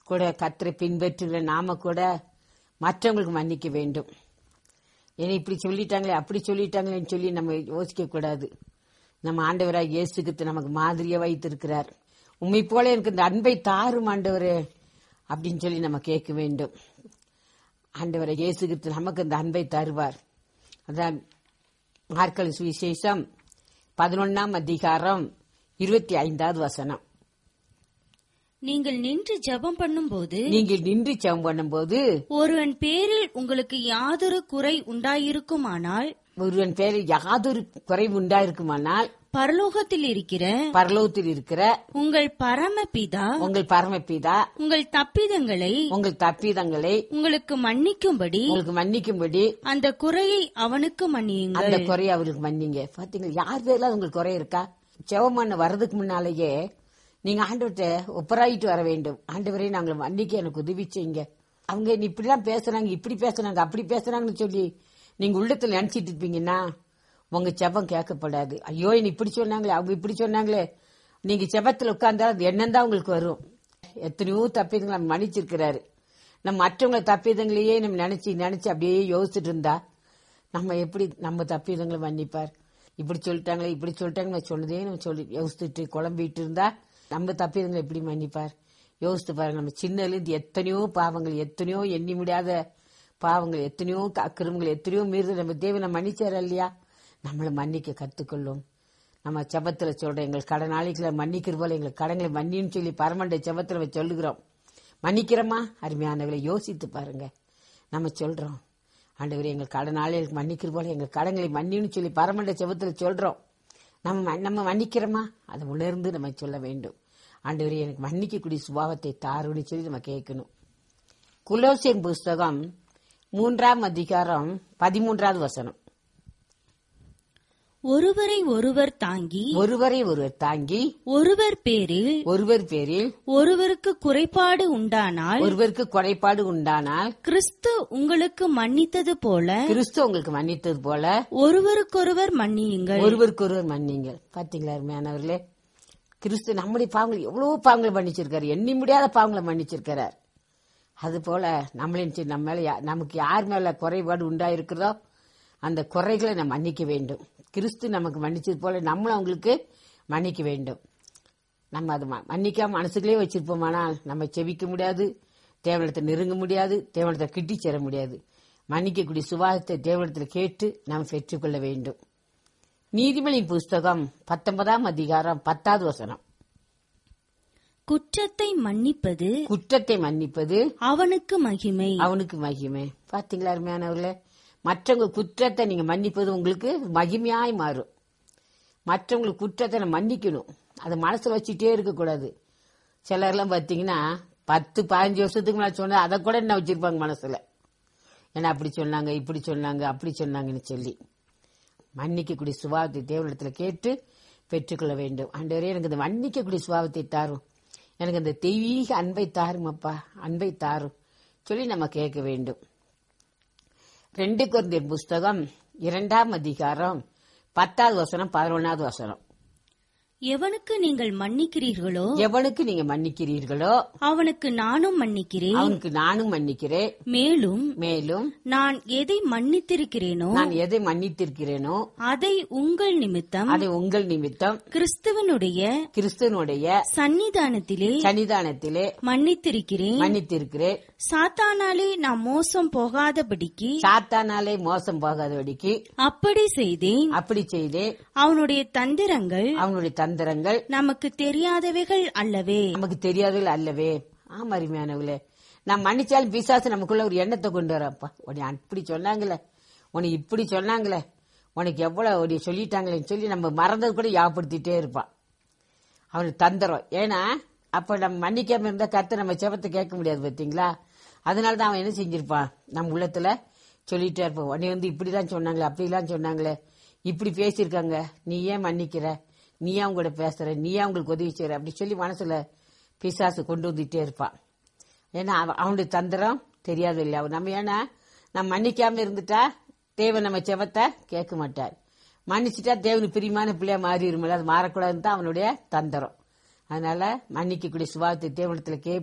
கூட கத்தரை பின்பற்றுகிற நாம கூட மற்றவங்களுக்கு மன்னிக்க வேண்டும் ஏன்னா இப்படி சொல்லிட்டாங்களே அப்படி சொல்லிட்டாங்களேன்னு சொல்லி நம்ம யோசிக்க கூடாது நம்ம ஆண்டவராக இயேசுக்கு நமக்கு மாதிரியா வைத்திருக்கிறார் உண்மை போல எனக்கு இந்த அன்பை தாரும் ஆண்டவரே அப்படின்னு சொல்லி நம்ம கேட்க வேண்டும் ஆண்டவரை இயேசுகிட்டு நமக்கு இந்த அன்பை தருவார் அதான் மார்க்கல் சுவிசேஷம் பதினொன்னாம் அதிகாரம் இருபத்தி ஐந்தாவது வசனம் நீங்கள் நின்று ஜெபம் பண்ணும்போது நீங்கள் நின்று ஜெபம் பண்ணும்போது ஒருவன் பேரில் உங்களுக்கு யாதொரு குறை உண்டாயிருக்குமானால் ஒருவன் பேரில் யாதொரு குறைவு உண்டாயிருக்குமானால் பரலோகத்தில் இருக்கிற பரலோகத்தில் இருக்கிற உங்கள் பரமபிதா உங்கள் பரமபிதா உங்கள் தப்பிதங்களை உங்கள் தப்பிதங்களை உங்களுக்கு மன்னிக்கும்படி உங்களுக்கு மன்னிக்கும்படி அந்த குறையை அவனுக்கு மன்னியுங்கள் அந்த குறைய அவருக்கு மன்னிங்க பாத்தீங்களா யார் பேர்ல உங்களுக்கு குறை இருக்கா செவமான வர்றதுக்கு முன்னாலேயே நீங்க ஆண்டவர்கிட்ட ஒப்பராயிட்டு வர வேண்டும் ஆண்டவரே நாங்கள் மன்னிக்க எனக்கு உதவி செய்யுங்க அவங்க நீ இப்படிலாம் பேசுறாங்க இப்படி பேசுறாங்க அப்படி பேசுறாங்கன்னு சொல்லி நீங்க உள்ளத்துல நினைச்சிட்டு இருப்பீங்கன்னா உங்க செபம் கேட்கப்படாது ஐயோ நீ இப்படி சொன்னாங்களே அவங்க இப்படி சொன்னாங்களே நீங்க செபத்துல உட்கார்ந்தா அது எண்ணம் தான் உங்களுக்கு வரும் எத்தனையோ தப்பிதங்களை நம்ம மன்னிச்சிருக்கிறாரு நம்ம மற்றவங்களை தப்பிதங்களையே நம்ம நினைச்சு நினைச்சு அப்படியே யோசிச்சுட்டு இருந்தா நம்ம எப்படி நம்ம தப்பிதங்களை மன்னிப்பார் இப்படி சொல்லிட்டாங்களே இப்படி சொல்லிட்டாங்க சொன்னதே நம்ம சொல்லி யோசிச்சுட்டு குழம்பிட்டு இருந்தா நம்ம தப்பிதங்களை எப்படி மன்னிப்பார் யோசித்து பாருங்க நம்ம சின்னலேருந்து எத்தனையோ பாவங்கள் எத்தனையோ எண்ணி முடியாத பாவங்கள் எத்தனையோ அக்கிரமங்கள் எத்தனையோ மீறுதல் நம்ம தேவனை மன்னிச்சார் இல்லையா நம்மளை மன்னிக்க கத்துக்கொள்ளும் நம்ம செபத்துல சொல்றோம் எங்கள் கடனாளிகளை மன்னிக்கிற போல எங்கள் கடங்களை மன்னின்னு சொல்லி பரமண்ட செபத்துல நம்ம சொல்லுகிறோம் மன்னிக்கிறோமா அருமையானவர்களை யோசித்து பாருங்க நம்ம சொல்றோம் ஆண்டவரே எங்கள் கடனாளிகளுக்கு மன்னிக்கிற போல எங்கள் கடங்களை மன்னின்னு சொல்லி பரமண்ட செபத்துல சொல்றோம் நம்ம ம- நம்ம மன்னிக்கிறோமா அதை உணர்ந்து நம்ம சொல்ல வேண்டும் ஆண்டவரே எனக்கு மன்னிக்கக்கூடிய சுபாவத்தை தாருன்னு சொல்லி நம்ம கேட்கணும் குலோசியன் புஸ்தகம் மூன்றாம் அதிகாரம் பதிமூன்றாவது வசனம் ஒருவரை ஒருவர் தாங்கி ஒருவரை ஒருவர் தாங்கி ஒருவர் பேரில் ஒருவர் பேரில் ஒருவருக்கு குறைபாடு உண்டானால் ஒருவருக்கு குறைபாடு உண்டானால் கிறிஸ்து உங்களுக்கு மன்னித்தது போல கிறிஸ்து உங்களுக்கு மன்னித்தது போல ஒருவருக்கொருவர் மன்னியுங்கள் ஒருவருக்கொருவர் மன்னிங்கள் பாத்தீங்களா அருமையானவர்களே கிறிஸ்து நம்முடைய பாவங்கள் எவ்வளவு பாவங்களை மன்னிச்சிருக்காரு எண்ணி முடியாத பாவங்களை மன்னிச்சிருக்கிறார் அது போல நம்மளின் சி- நம்ம மேல யா- நமக்கு யார் மேல குறைபாடு உண்டாயிருக்கிறதோ அந்த குறைகளை நம்ம மன்னிக்க வேண்டும் கிறிஸ்து நமக்கு மன்னிச்சது போல நம்மளும் அவங்களுக்கு மன்னிக்க வேண்டும் நம்ம அதை ம- மன்னிக்காம மனசுக்குள்ளே வச்சிருப்போமானால் நம்ம செவிக்க முடியாது தேவனத்தை நெருங்க முடியாது தேவனத்தை கிட்டி சேர முடியாது மன்னிக்கக்கூடிய சுவாசத்தை தேவனத்தில் கேட்டு நாம் பெற்றுக்கொள்ள வேண்டும் நீதிமொழியின் புஸ்தகம் பத்தொன்பதாம் அதிகாரம் பத்தாவது வசனம் குற்றத்தை மன்னிப்பது குற்றத்தை மன்னிப்பது அவனுக்கு மகிமை அவனுக்கு மகிமை பாத்தீங்களா அருமையானவர்களே மற்றவங்க குற்றத்தை நீங்க மன்னிப்பது உங்களுக்கு மகிமையாய் மாறும் மற்றவங்களுக்கு குற்றத்தை நம்ம மன்னிக்கணும் அதை மனசுல வச்சுட்டே இருக்கக்கூடாது சிலர்லாம் பாத்தீங்கன்னா பத்து பதினஞ்சு வருஷத்துக்கு மேல சொன்னா அதை கூட என்ன வச்சிருப்பாங்க மனசுல ஏன்னா அப்படி சொன்னாங்க இப்படி சொன்னாங்க அப்படி சொன்னாங்கன்னு சொல்லி மன்னிக்கக்கூடிய சுபாவத்தை தேவனிடத்துல கேட்டு பெற்றுக்கொள்ள வேண்டும் ஆண்டவரே எனக்கு இந்த மன்னிக்கக்கூடிய சுபாவத்தை தாரும் எனக்கு இந்த தெய்வீக அன்பை தாரும் அப்பா அன்பை தாரும் சொல்லி நம்ம கேட்க வேண்டும் ரெண்டு குருந்தியர் புஸ்தகம் இரண்டாம் அதிகாரம் பத்தாவது வசனம் பதினொன்னாவது வசனம் எவனுக்கு நீங்கள் மன்னிக்கிறீர்களோ எவனுக்கு நீங்க மன்னிக்கிறீர்களோ அவனுக்கு நானும் மன்னிக்கிறேன் அவனுக்கு நானும் மன்னிக்கிறேன் மேலும் மேலும் நான் எதை மன்னித்திருக்கிறேனோ நான் எதை மன்னித்திருக்கிறேனோ அதை உங்கள் நிமித்தம் அதை உங்கள் நிமித்தம் கிறிஸ்துவனுடைய கிறிஸ்துவனுடைய சன்னிதானத்திலே சன்னிதானத்திலே மன்னித்திருக்கிறேன் மன்னித்திருக்கிறேன் சாத்தானாலே நான் மோசம் போகாதபடிக்கு சாத்தானாலே மோசம் போகாதபடிக்கு அப்படி செய்தேன் அப்படி செய்தே அவனுடைய தந்திரங்கள் அவனுடைய தந்திரங்கள் நமக்கு தெரியாதவைகள் அல்லவே நமக்கு தெரியாதவர்கள் அல்லவே ஆமா அருமையானவங்களே நான் மன்னிச்சாலும் பிசாசு நமக்குள்ள ஒரு எண்ணத்தை கொண்டு வரப்பா உன்னை அப்படி சொன்னாங்களே உன்னை இப்படி சொன்னாங்களே உனக்கு எவ்வளவு ஒரு சொல்லிட்டாங்களேன்னு சொல்லி நம்ம மறந்தது கூட யாப்படுத்திட்டே இருப்பான் அவனுக்கு தந்திரம் ஏன்னா அப்ப நம்ம மன்னிக்காம இருந்தா கத்த நம்ம செபத்தை கேட்க முடியாது பாத்தீங்களா அதனால தான் அவன் என்ன செஞ்சிருப்பான் நம்ம உள்ளத்துல சொல்லிட்டே இருப்பான் உன்னை வந்து இப்படிலாம் சொன்னாங்களே அப்படிலாம் சொன்னாங்களே இப்படி பேசியிருக்காங்க நீ ஏன் மன்னிக்கிற நீ ஏன் அவங்க கூட பேசுற நீ ஏன் அவங்களுக்கு உதவி செய்யற அப்படி சொல்லி மனசுல பிசாசு கொண்டு வந்துட்டே இருப்பான் ஏன்னா அவ- அவனுடைய தந்திரம் தெரியாது இல்லையா அவன் நம்ம ஏன்னா நம்ம மன்னிக்காம இருந்துட்டா தேவன் நம்ம செவத்தை கேட்க மாட்டார் மன்னிச்சுட்டா தேவனுக்கு பிரியமான பிள்ளையா மாறிடுமில்ல அது மாறக்கூடாதுன்னு தான் அவனுடைய தந்திரம் அதனால மன்னிக்கக்கூடிய சுபாவத்தை தேவனத்துல கே